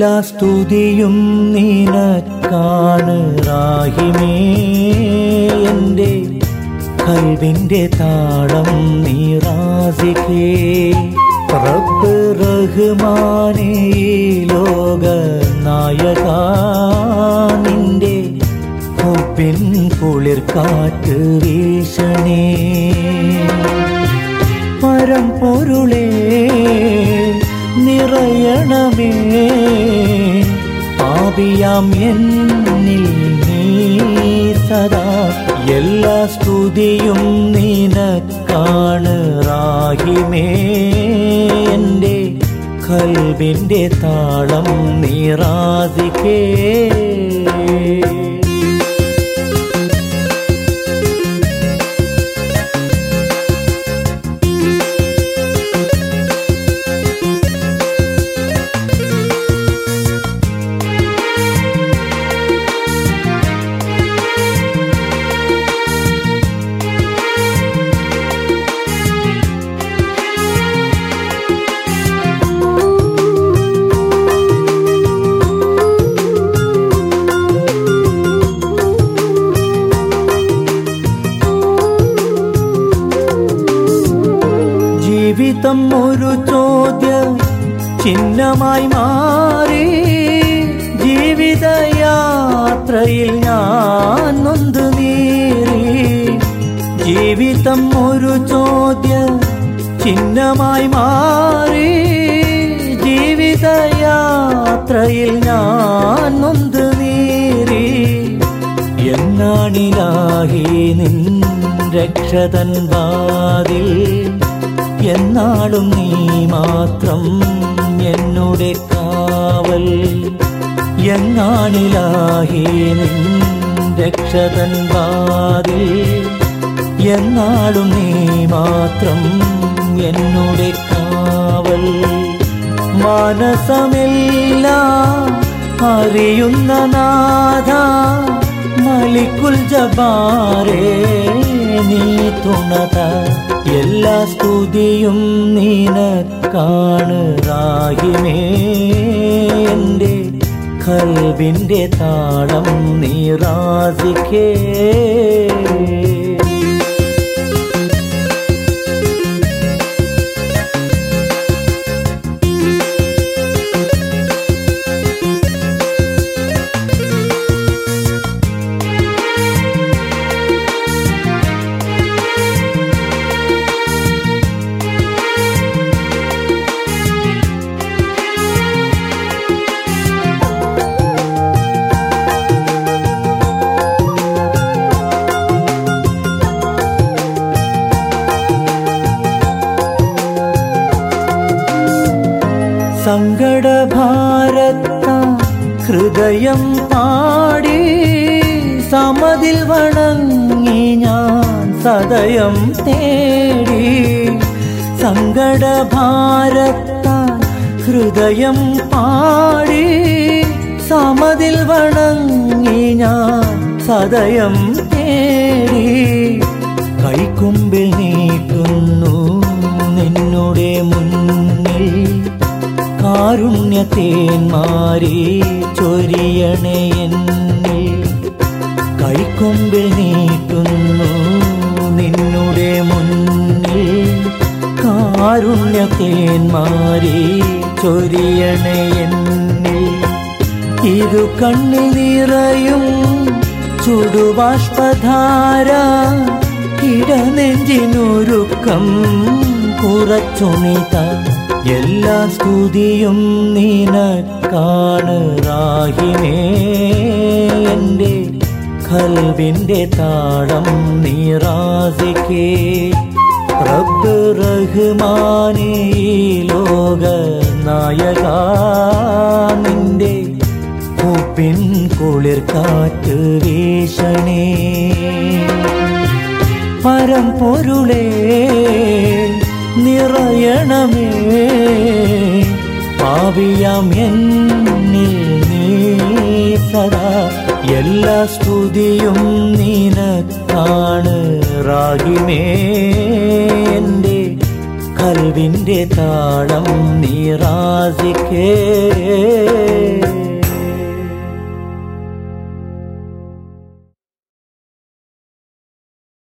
എല്ലാ സ്തുതിയും നിനക്കാണ് റാഹിമേ എൻ്റെ കൽവിൻ്റെ താളം നീറാസിക്കേ റബ്ബ് റഹ്മാനേ ലോക നായക നിന്റെ ഒപ്പിൻ കുളിർ കാറ്റ് വീശണേ പരം പൊരുളേ നിറയണമേ പാപിയാം എന്നിൽ നീ സദാ എല്ലാ സ്തുതിയും നിനക്കാണ് റാഹിമേ എൻ്റെ കൽവിൻ്റെ താളം നീറാതിക്കേ ജീവിതം ഒരു ചോദ്യ ചിഹ്നമായി മാറി ജീവിതയാത്രയിൽ ഞാൻ നൊന്ത് നീറി ജീവിതം ഒരു ചോദ്യ ചിഹ്നമായി മാറി ജീവിതയാത്രയിൽ ഞാൻ നൊന്ത് നീറി എന്നാണിലാഹി നിൻ രക്ഷതൻ വാതിൽ എന്നാളും നീ മാത്രം എന്നുടെ കാവൽ എങ്ങാണിലാഹി നിൻ രക്ഷതൻ വാതിൽ എന്നാളും നീ മാത്രം എന്നുടെ കാവൽ മാനസമെല്ലാം അറിയുന്ന നാഥ മലിക്കുൽ ജബാരേ നീ തുണത എല്ലാ സ്തുതിയും നീനക്കാണ് റാഹിമേ എൻ്റെ കൽവിൻ്റെ താളം നീറാസിക്കേ സങ്കടഭാരത്ത ഹൃദയം പാടി സമതിൽ വണങ്ങി ഞാൻ സദയം തേടി സങ്കടഭാരത്ത ഹൃദയം പാടി സമതിൽ വണങ്ങി ഞാൻ സദയം തേടി കൈക്കുമ്പിൽ നീട്ടുന്നു നിന്നുടെ മുന്നിൽ കാരുണ്യത്തേന്മാരെ ചൊരിയണേ എന്നിൽ കൈക്കൊമ്പിൽ നീട്ടുന്നു നിന്നുടെ മുന്നിൽ കാരുണ്യത്തേന്മാരെ ചൊരിയണേ എന്നിൽ ഇരു കണ്ണിൽ നിറയും ചുടുബാഷ്പധാര ഇടനെഞ്ചിനൊരുക്കം കുറച്ചുണിത എല്ലാ സ്തുതിയും നിനക്കാണ് റാഹിമേ എൻ്റെ കൽവിൻ്റെ താളം നീറാസിക്കേ റബ്ബ് റഹ്മാനേ ലോക നായക നിന്റെ ഉപ്പിൻ കുളിർ കാറ്റ് വീശണേ പരം പൊരുളേ നിറയണമേ പാപിയാം എന്നിൽ നീ സദാ എല്ലാ സ്തുതിയും നിനക്കാണ് റാഹിമേ എൻ്റെ കൽവിൻ്റെ താളം നീറാസിക്കേ